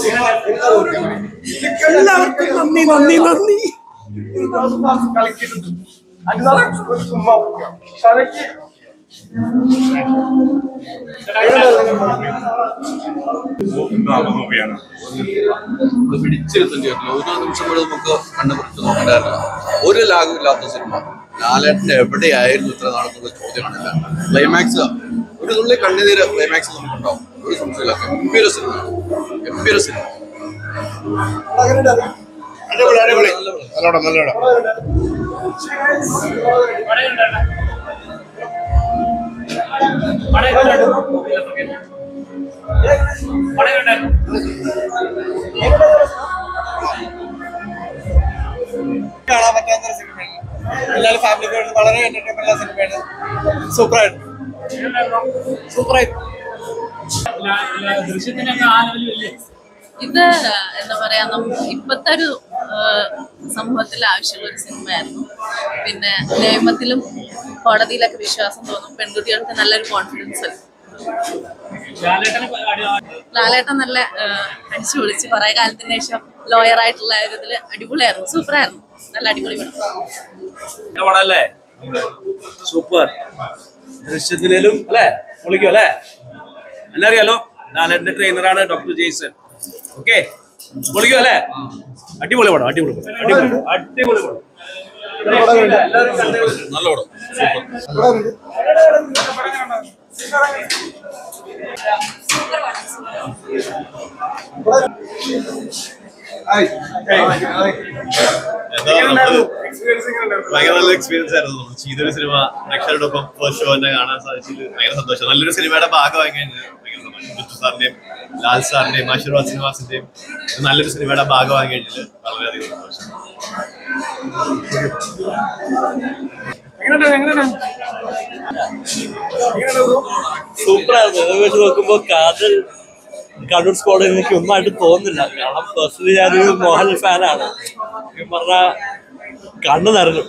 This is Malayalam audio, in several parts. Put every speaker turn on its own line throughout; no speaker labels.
എല്ലാവർക്കും നന്ദി നന്ദി നന്ദി
മൂവിയാണ്
അത് പിടിച്ചിരുത്തേണ്ടിയായിരുന്നു ഓരോ നിമിഷം പോലും നമുക്ക് കണ്ടുപിടിച്ച് നോക്കണ്ടായിരുന്നു ഒരു ലാഗും ഇല്ലാത്ത സിനിമ ലാലേട്ടന്റെ എവിടെയായിരുന്നു ഇത്ര നാളെന്നുള്ള ചോദ്യമാണില്ല ക്ലൈമാക്സ് ഒരു തുള്ളി കണ്ണുനീര് ക്ലൈമാക്സ് നമുക്കുണ്ടാവും ഒരു സംശയമില്ല ഗംഭീര സിനിമ ഗംഭീര സിനിമ
അടിപൊളി അടിപൊളി നല്ലോണം നല്ലോണം
കാണാൻ പറ്റാത്ത ഒരു സിനിമയാണ് എല്ലാവരും ഫാമിലി വളരെ എന്റർടൈൻമെന്റ് സിനിമയാണ് സൂപ്പറായിട്ട് സൂപ്പറായിട്ട്
ദൃശ്യത്തിനൊക്കെ ആ ലെവലിൽ വലിയ
ഇത് എന്താ പറയാ നമ്മ ഇപ്പത്തെ ഒരു ആ, സമൂഹത്തിൽ ആവശ്യമുള്ള ഒരു സിനിമയായിരുന്നു പിന്നെ നിയമത്തിലും കോടതിയിലൊക്കെ വിശ്വാസം തോന്നും പെൺകുട്ടികൾക്ക് നല്ലൊരു കോൺഫിഡൻസ്
ലാലേട്ടനെ അടി-
ലാലേട്ടൻ നല്ല ആ, അടിച്ചു പൊളിച്ച് കുറെ കാലത്തിന് ശേഷം ലോയർ ആയിട്ടുള്ള ഒരു ഇതില് അടിപൊളിയായിരുന്നു സൂപ്പറായിരുന്നു നല്ല അടിപൊളി പടം
നല്ല പടമല്ലേ സൂപ്പർ ദൃശ്യത്തിലും അല്ലേ പൊളിക്കും അല്ലേ എന്നെ അറിയാലോ ലാലേട്ടന്റെ ട്രെയിനറാണ് ഡോക്ടർ ജെയ്സൺ ഓക്കെ പൊളിക്കും അല്ലേ അടിപൊളി പടം അടിപൊളി പടം അടിപൊളി പടം. അടിപൊളി പടം
നല്ല പടം സൂപ്പർ
ഭയങ്കര നല്ല എക്സ്പീരിയൻസ് ആയിരുന്നു നമ്മൾ ചെയ്തൊരു സിനിമ പ്രേക്ഷകരോടൊപ്പം ഫസ്റ്റ് ഷോ തന്നെ കാണാൻ സാധിച്ചത് ഭയങ്കര സന്തോഷം നല്ലൊരു സിനിമയുടെ ഭാഗമായി കഴിഞ്ഞത് ഭയങ്കര സന്തോഷം ബിജു സാറിന്റെയും ലാൽ സാറിന്റെയും ആശീർവാദ് സിനിമാസിന്റെയും നല്ലൊരു സിനിമയുടെ ഭാഗമായി കഴിഞ്ഞതിൽ വളരെയധികം സന്തോഷം
സൂപ്പറായിരുന്നു ഇത് വെച്ച് നോക്കുമ്പോ കാതൽ കണ്ണൂർ സ്ക്വാഡ് എനിക്ക് ഒന്നായിട്ട് തോന്നുന്നില്ല കാരണം പേഴ്സണലി ഞാനൊരു മോഹൻലാൽ ഫാനാണ് പറഞ്ഞ കണ്ണു നിറഞ്ഞു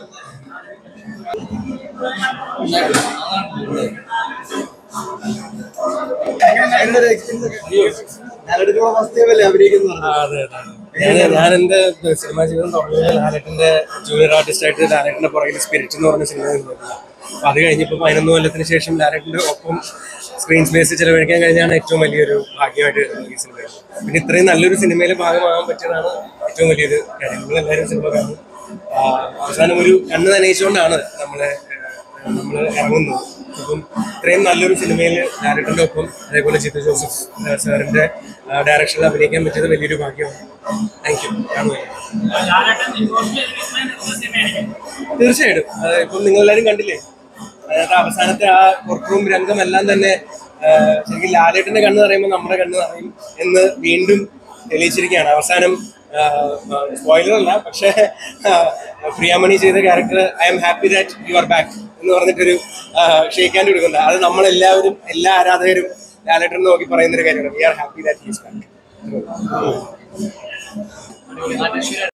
ഞാൻ ഞാൻ എന്റെ സിനിമാ ജീവിതം തുടങ്ങിയത് ലാലേട്ടന്റെ ജൂനിയർ ആർട്ടിസ്റ്റ് ആയിട്ട് ലാലേട്ടന്റെ പുറകിൽ സ്പിരിറ്റ് എന്ന് പറഞ്ഞ സിനിമ അപ്പൊ അത് കഴിഞ്ഞപ്പോൾ പതിനൊന്ന് കൊല്ലത്തിന് ശേഷം ലാലേട്ടന്റെ ഒപ്പം സ്ക്രീൻ സ്പേസ് ചെലവഴിക്കാൻ കഴിഞ്ഞാണ് ഏറ്റവും വലിയൊരു ഭാഗ്യമായിട്ട് ഈ സിനിമ പിന്നെ ഇത്രയും നല്ലൊരു സിനിമയിൽ ഭാഗമാകാൻ പറ്റിയതാണ് ഏറ്റവും വലിയൊരു കാര്യം നിങ്ങൾ എല്ലാവരും സിനിമ കാണും ആ, അവസാനം ഒരു കണ്ണ് നനയിച്ചുകൊണ്ടാണ് നമ്മളെ നമ്മൾ ഇറങ്ങുന്നത് അപ്പം ഇത്രയും നല്ലൊരു സിനിമയിൽ ലാലേട്ടന്റെ ഒപ്പം അതേപോലെ ചിത്ര ജോസഫ് ആ, സാറിന്റെ ഡയറക്ഷനിൽ അഭിനയിക്കാൻ പറ്റിയത് വലിയൊരു ഭാഗ്യമാണ് താങ്ക് യു കാണുക
ലാലേട്ടൻ ഇമോഷണൽ എക്സ്പ്ലെയിൻ ചെയ്യുന്ന സിനിമയായിരിക്കും
തീർച്ചയായിട്ടും അത് ഇപ്പം നിങ്ങളെല്ലാവരും കണ്ടില്ലേ അതായത് അവസാനത്തെ ആ കോർട്ട് റൂം രംഗമെല്ലാം തന്നെ ആ, ശരിക്കും ലാലേട്ടന്റെ കണ്ണ് നിറയുമ്പോൾ നമ്മുടെ കണ്ണ് നിറയും എന്ന് വീണ്ടും തെളിയിച്ചിരിക്കുകയാണ് അവസാനം സ്പോയിലർ അല്ല പക്ഷേ ആ, പ്രിയാമണി ചെയ്ത character I am happy that you are back എന്ന് പറഞ്ഞിട്ടൊരു ഷേക്ക് ഹാൻഡ് കൊടുക്കുന്നത് അത് നമ്മളെല്ലാവരും എല്ലാ ആരാധകരും ലാലേട്ടൻ നോക്കി പറയുന്ന ഒരു കാര്യമാണ് we are happy that he's back